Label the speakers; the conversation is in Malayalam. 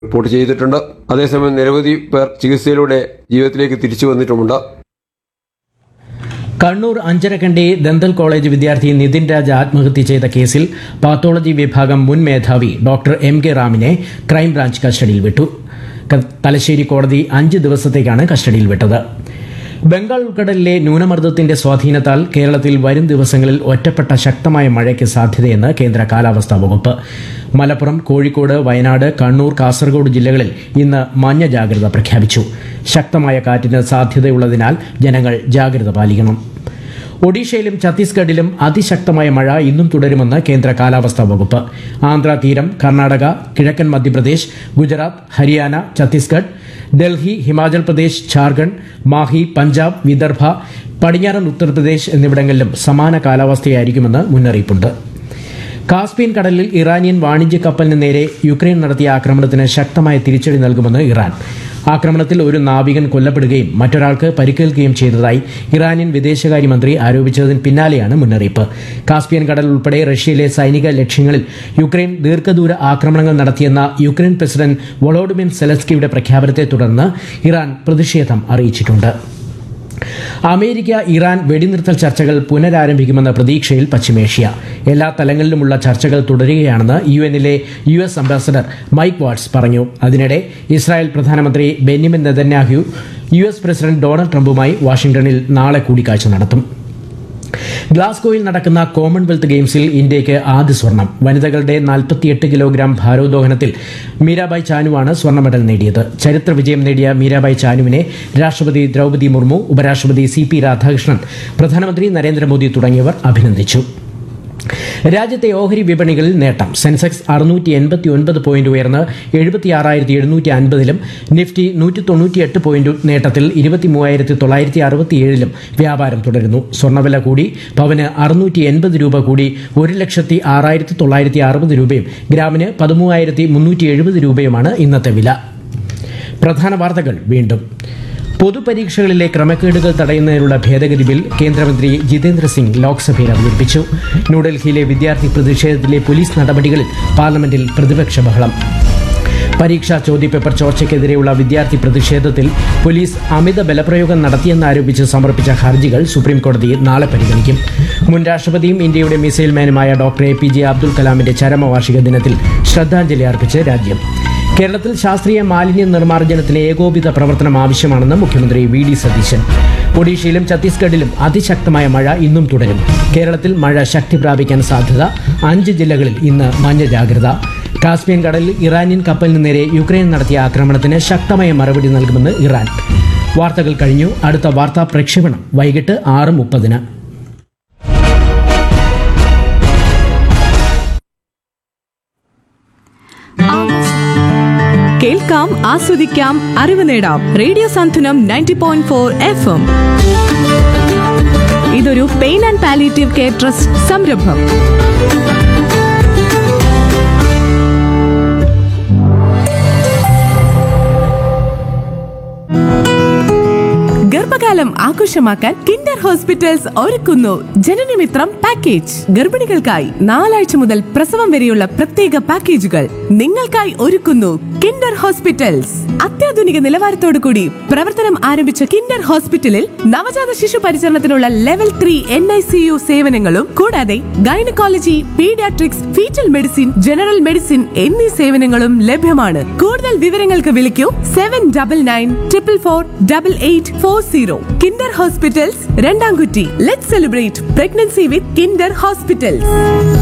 Speaker 1: റിപ്പോർട്ട് ചെയ്തിട്ടുണ്ട് അതേസമയം നിരവധി പേർ ചികിത്സയിലൂടെ ജീവിതത്തിലേക്ക് തിരിച്ചു വന്നിട്ടുമുണ്ട്
Speaker 2: കണ്ണൂർ അഞ്ചരക്കണ്ടി ദന്തൽ കോളേജ് വിദ്യാർത്ഥി നിതിൻ രാജ് ആത്മഹത്യ ചെയ്ത കേസിൽ പാത്തോളജി വിഭാഗം മുൻ മേധാവി ഡോക്ടർ എം കെ റാമിനെ ക്രൈംബ്രാഞ്ച് കസ്റ്റഡിയിൽ വിട്ടു ക- തലശ്ശേരി കോടതി അഞ്ച് ദിവസത്തേക്കാണ് കസ്റ്റഡിയിൽ വിട്ടത് ബംഗാൾ ഉൾക്കടലിലെ ന്യൂനമർദ്ദത്തിന്റെ സ്വാധീനത്താൽ കേരളത്തിൽ വരും ദിവസങ്ങളിൽ ഒറ്റപ്പെട്ട ശക്തമായ മഴയ്ക്ക് സാധ്യതയെന്ന് കേന്ദ്ര കാലാവസ്ഥാ വകുപ്പ് മലപ്പുറം കോഴിക്കോട് വയനാട് കണ്ണൂർ കാസർഗോഡ് ജില്ലകളിൽ ഇന്ന് മഞ്ഞ ജാഗ്രത പ്രഖ്യാപിച്ചു ശക്തമായ കാറ്റിന് സാധ്യതയുള്ളതിനാൽ ജനങ്ങൾ ജാഗ്രത പാലിക്കണം ഒഡീഷയിലും ഛത്തീസ്ഗഡിലും അതിശക്തമായ മഴ ഇന്നും തുടരുമെന്ന് കേന്ദ്ര കാലാവസ്ഥാ വകുപ്പ് ആന്ധ്ര തീരം കർണാടക കിഴക്കൻ മധ്യപ്രദേശ് ഗുജറാത്ത് ഹരിയാന ഛത്തീസ്ഗഡ് ഡൽഹി ഹിമാചൽ പ്രദേശ് ഝാർഖണ്ഡ് മാഹി പഞ്ചാബ് വിദർഭ പടിഞ്ഞാറൻ ഉത്തർപ്രദേശ് എന്നിവിടങ്ങളിലും സമാന കാലാവസ്ഥയായിരിക്കുമെന്ന് മുന്നറിയിപ്പുണ്ട് കാസ്പിയൻ കടലിൽ ഇറാനിയൻ വാണിജ്യ കപ്പലിന് നേരെ യുക്രൈൻ നടത്തിയ ആക്രമണത്തിന് ശക്തമായ തിരിച്ചടി നൽകുമെന്ന് ഇറാൻ ആക്രമണത്തിൽ ഒരു നാവികൻ കൊല്ലപ്പെടുകയും മറ്റൊരാൾക്ക് പരിക്കേൽക്കുകയും ചെയ്തതായി ഇറാനിയൻ വിദേശകാര്യമന്ത്രി ആരോപിച്ചതിന് പിന്നാലെയാണ് മുന്നറിയിപ്പ് കാസ്പിയൻ കടൽ ഉൾപ്പെടെ റഷ്യയിലെ സൈനിക ലക്ഷ്യങ്ങളിൽ യുക്രൈൻ ദീർഘദൂര ആക്രമണങ്ങൾ നടത്തിയെന്ന യുക്രൈൻ പ്രസിഡന്റ് വൊളോഡിമിർ സെലസ്കിയുടെ പ്രഖ്യാപനത്തെ തുടർന്ന് ഇറാൻ പ്രതിഷേധം അറിയിച്ചിട്ടുണ്ട് അമേരിക്ക ഇറാൻ വെടിനിർത്തൽ ചർച്ചകൾ പുനരാരംഭിക്കുമെന്ന പ്രതീക്ഷയിൽ പശ്ചിമേഷ്യ എല്ലാ തലങ്ങളിലുമുള്ള ചർച്ചകൾ തുടരുകയാണെന്ന് യു എന്നിലെ U S ambassador Mike Waltz പറഞ്ഞു അതിനിടെ ഇസ്രായേൽ പ്രധാനമന്ത്രി Benjamin Netanyahu U S president Donald ട്രംപുമായി വാഷിംഗ്ടണിൽ നാളെ കൂടിക്കാഴ്ച നടത്തും ഗ്ലാസ്ഗോയിൽ നടക്കുന്ന കോമൺവെൽത്ത് ഗെയിംസിൽ ഇന്ത്യയ്ക്ക് ആദ്യ സ്വർണം വനിതകളുടെ 48 കിലോഗ്രാം ഭാരോദ്വഹനത്തിൽ മീരാബായ് ചാനുവാണ് സ്വർണ്ണ മെഡൽ നേടിയത് ചരിത്ര വിജയം നേടിയ മീരാബായ് ചാനുവിനെ രാഷ്ട്രപതി ദ്രൗപദി മുർമു ഉപരാഷ്ട്രപതി സി പി രാധാകൃഷ്ണൻ പ്രധാനമന്ത്രി നരേന്ദ്രമോദി തുടങ്ങിയവർ അഭിനന്ദിച്ചു രാജ്യത്തെ ഓഹരി വിപണികളിൽ നേട്ടം സെൻസെക്സ് അറുന്നൂറ്റി എൺപത്തി ഒൻപത് പോയിന്റ് ഉയർന്ന് എഴുപത്തി ആറായിരത്തി എഴുന്നൂറ്റി അൻപതിലും നിഫ്റ്റി നൂറ്റി തൊണ്ണൂറ്റിയെട്ട് പോയിന്റ് നേട്ടത്തിൽ ഇരുപത്തി മൂവായിരത്തി തൊള്ളായിരത്തി അറുപത്തിയേഴിലും വ്യാപാരം തുടരുന്നു സ്വർണ്ണവില കൂടി പവന് അറുന്നൂറ്റി എൺപത് രൂപ കൂടി ഒരു ലക്ഷത്തി ആറായിരത്തി തൊള്ളായിരത്തി അറുപത് രൂപയും ഗ്രാമിന് പതിമൂവായിരത്തി മുന്നൂറ്റി എഴുപത് രൂപയുമാണ് ഇന്നത്തെ വില പ്രധാന വാർത്തകൾ വീണ്ടും പൊതുപരീക്ഷകളിലെ ക്രമക്കേടുകൾ തടയുന്നതിനുള്ള ഭേദഗതി ബിൽ കേന്ദ്രമന്ത്രി ജിതേന്ദ്ര സിംഗ് ലോക്സഭയിൽ അവതരിപ്പിച്ചു ന്യൂഡൽഹിയിലെ വിദ്യാർത്ഥി പ്രതിഷേധത്തിലെ പോലീസ് നടപടികളിൽ പാർലമെന്റിൽ പ്രതിപക്ഷ ബഹളം പരീക്ഷാ ചോദ്യപേപ്പർ ചോർച്ചയ്ക്കെതിരെയുള്ള വിദ്യാർത്ഥി പ്രതിഷേധത്തിൽ പോലീസ് അമിത ബലപ്രയോഗം നടത്തിയെന്നാരോപിച്ച് സമർപ്പിച്ച ഹർജികൾ സുപ്രീംകോടതി നാളെ പരിഗണിക്കും മുൻ രാഷ്ട്രപതിയും ഇന്ത്യയുടെ മിസൈൽ മാനുമായ doctor A P J Abdul കലാമിന്റെ ചരമവാർഷിക ദിനത്തിൽ ശ്രദ്ധാഞ്ജലി അർപ്പിച്ച് രാജ്യം കേരളത്തിൽ ശാസ്ത്രീയ മാലിന്യ നിർമ്മാർജ്ജനത്തിന് ഏകോപിത പ്രവർത്തനം ആവശ്യമാണെന്ന് മുഖ്യമന്ത്രി വി ഡി സതീശൻ ഒഡീഷയിലും ഛത്തീസ്ഗഡിലും അതിശക്തമായ മഴ ഇന്നും തുടരും കേരളത്തിൽ മഴ ശക്തി പ്രാപിക്കാൻ സാധ്യത അഞ്ച് ജില്ലകളിൽ ഇന്ന് മഞ്ഞ ജാഗ്രത കാസ്പിയൻ കടലിൽ ഇറാനിയൻ കപ്പലിന് നേരെ യുക്രൈൻ നടത്തിയ ആക്രമണത്തിന് ശക്തമായ മറുപടി നൽകുമെന്ന് ഇറാൻ വാർത്തകൾ കഴിഞ്ഞു അടുത്ത വാർത്താ പ്രക്ഷേപണം വൈകിട്ട് ആറ് മുപ്പതിന്
Speaker 3: കേൾക്കാം ആസ്വദിക്കാം അറിവ് നേടാം radio Santhwanam ninety point four F M ഇതൊരു pain and palliative care trust സംരംഭം ഗർഭകാലം ആഘോഷമാക്കാൻ കിൻഡർ ഹോസ്പിറ്റൽസ് ഒരുക്കുന്നു ജനനമിത്രം പാക്കേജ് ഗർഭിണികൾക്കായി നാലാഴ്ച മുതൽ പ്രസവം വരെയുള്ള പ്രത്യേക പാക്കേജുകൾ നിങ്ങൾക്കായി ഒരുക്കുന്നു കിൻഡർ ഹോസ്പിറ്റൽസ് അത്യാധുനിക നിലവാരത്തോടു കൂടി പ്രവർത്തനം ആരംഭിച്ച കിൻഡർ ഹോസ്പിറ്റലിൽ നവജാത ശിശു പരിചരണത്തിനുള്ള level three N I C U സേവനങ്ങളും കൂടാതെ gynaecology paediatrics foetal medicine general medicine എന്നീ സേവനങ്ങളും ലഭ്യമാണ് കൂടുതൽ വിവരങ്ങൾക്ക് വിളിക്കൂ seven double nine triple four double eight four zero Kinder hospitals Randamkutty let celebrate pregnancy with Kinder hospitals